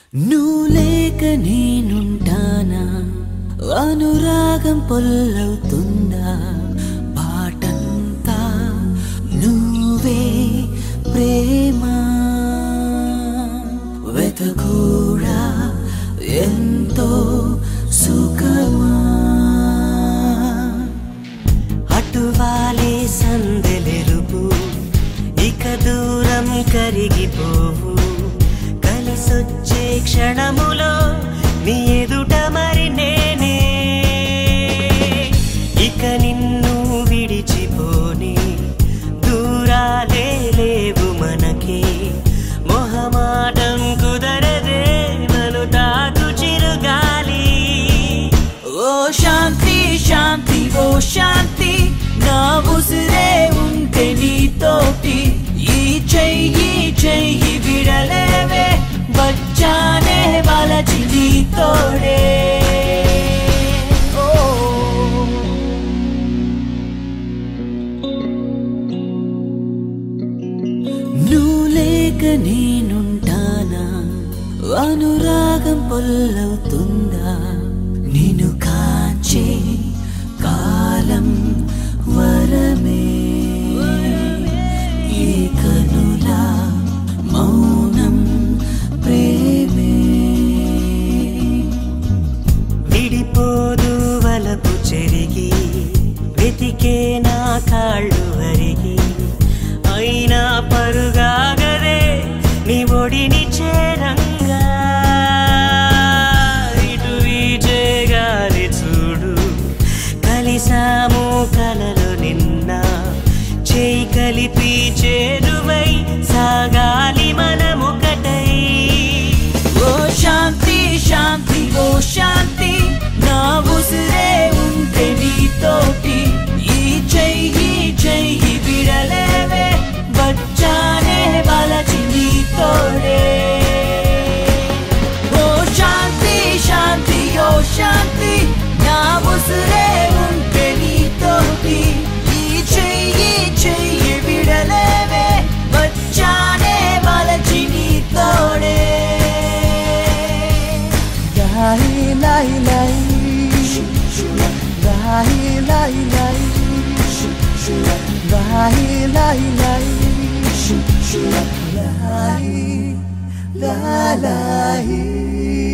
నువ్వు లేక నేనుంటానా అనురాగం పొల్లవుతుందా పాటంతా నువ్వే ప్రేమ వెతకూడా ఎంతో సుఖమా అటువాలే సందెలెరుపు ఇక దూరం కరిగిపోవు కలిసొచ్చే క్షణములో నీ ఎదుట మరి నేనే ఇక నిన్ను విడిచిపోని దూరాలే లేవు మనకి మొహమాటం కుదరదే మను తాకు చిరుగాలి ఓ శాంతి శాంతి ఓ శాంతి నా ఉసిరే ఉంటే నీతోటి ఈ చెయ్యి చెయ్యి విడలేవే వచ్చానే వలచి నీతోడే ఓ నువ్వు లేక నేనుంటానా అనురాగం పొల్లవుతుందా నిన్ను కాచే కాలం వరమే ఈ కనుల మౌనం ప్రేమే విడిపోదు వలపు చెరిగి వెతికే నా కాళ్ళు అరిగి అయినా పరుగాగదే నీ ఒడిని చేరంగా ఇటు వీచే గాలి చూడు కలిసాము కలలు నిన్న చేయి కలిపి చేరువై సాగాలి మనముకటై ఓ శాంతి శాంతి ఓ శాంతి నా ఉసిరే ఉంటే నీతోటి ఈ చెయ్యి చెయ్యి విడలేవే వచ్చానే వలచి నీతోడే ఓ శాంతి శాంతి ఓ శాంతి నా ఉసిరే ఉంటే నీతోటి ఈ చెయ్యి చెయ్యి విడలేవే వచ్చానే వలచి నీతోడే Lahi lahi lahi Lahi lahi lahi Lahi lahi lahi Lahi la lahi